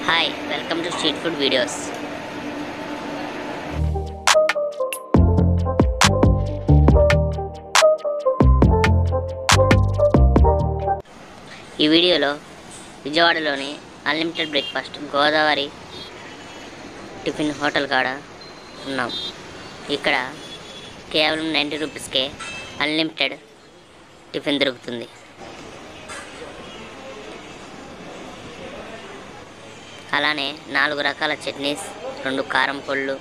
hi welcome to street food videos ఈ వీడియోలో విజయవాడలోని unlimited breakfast Godavari tiffin hotel కాడ ఉన్నాం ఇక్కడ కేవలం నైంటీ రూపీస్కే అన్లిమిటెడ్ టిఫిన్ దొరుకుతుంది అలానే నాలుగు రకాల చట్నీస్ రెండు కారం పొళ్ళు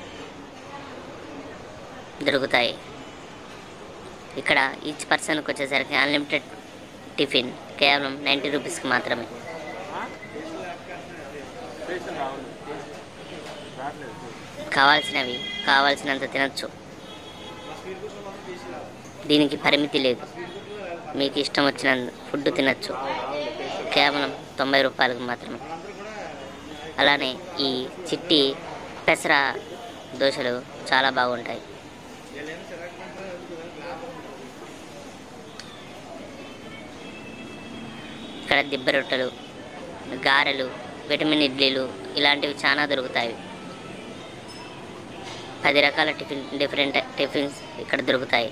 దొరుకుతాయి ఇక్కడ ఈచ్ పర్సన్కి వచ్చేసరికి అన్లిమిటెడ్ టిఫిన్ కేవలం నైంటీ రూపీస్కి మాత్రమే కావాల్సినవి కావాల్సినంత తినచ్చు దీనికి పరిమితి లేదు మీకు ఇష్టం వచ్చిన ఫుడ్ తినచ్చు కేవలం తొంభై రూపాయలకు మాత్రమే అలానే ఈ చిట్టి పెసర దోశలు చాలా బాగుంటాయి ఇక్కడ దిబ్బ రొట్టెలు గారెలు విటమిన్ ఇడ్లీలు ఇలాంటివి చాలా దొరుకుతాయి పది రకాల టిఫిన్ డిఫరెంట్ టిఫిన్స్ ఇక్కడ దొరుకుతాయి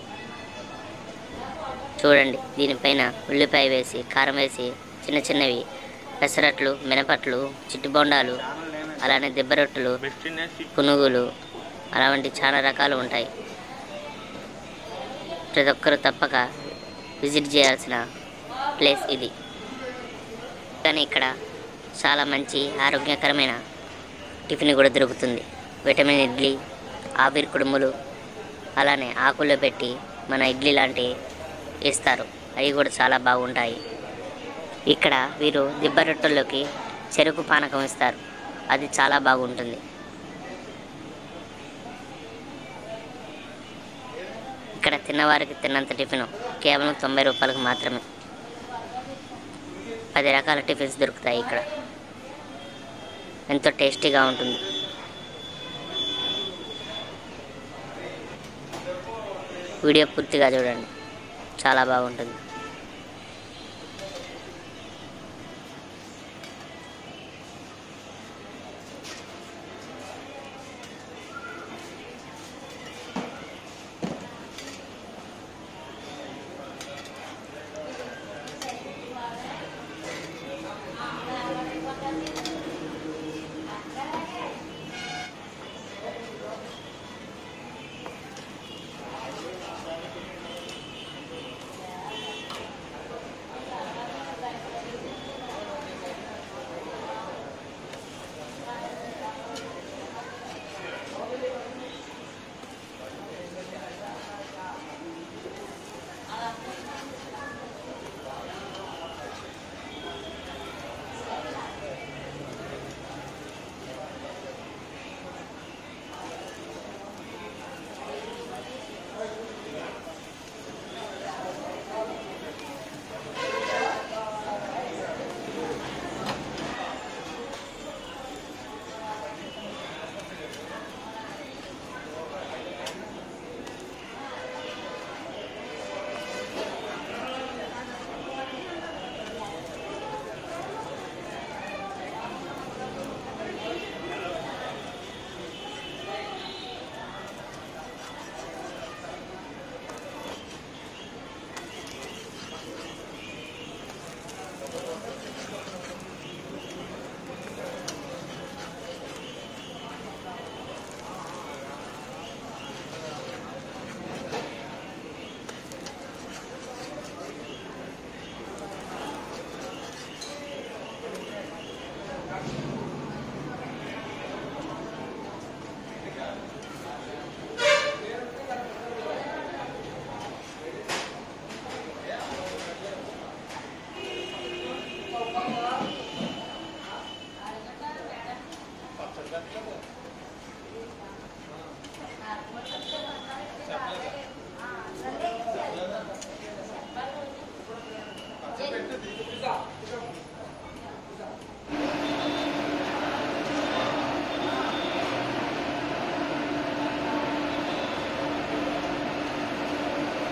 చూడండి దీనిపైన ఉల్లిపాయ వేసి కారం వేసి చిన్న చిన్నవి పెసరట్లు మినపట్లు చిట్టి బొండాలు అలానే దిబ్బ రొట్టెలు పునుగులు అలాంటి చాలా రకాలు ఉంటాయి ప్రతి ఒక్కరు తప్పక విజిట్ చేయాల్సిన ప్లేస్ ఇది కానీ ఇక్కడ చాలా మంచి ఆరోగ్యకరమైన టిఫిన్ కూడా దొరుకుతుంది విటమిన్ ఇడ్లీ ఆవిరి కుడుములు అలానే ఆకుల్లో పెట్టి మన ఇడ్లీ లాంటి ఇస్తారు అవి కూడా చాలా బాగుంటాయి ఇక్కడ వీరు దిబ్బ రొట్టెల్లోకి చెరుకు పానకం ఇస్తారు అది చాలా బాగుంటుంది ఇక్కడ తిన్నవారికి తిన్నంత టిఫిన్ కేవలం తొంభై రూపాయలకు మాత్రమే పది రకాల టిఫిన్స్ దొరుకుతాయి ఇక్కడ ఎంతో టేస్టీగా ఉంటుంది వీడియో పూర్తిగా చూడండి చాలా బాగుంటుంది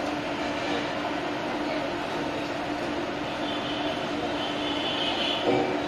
Thank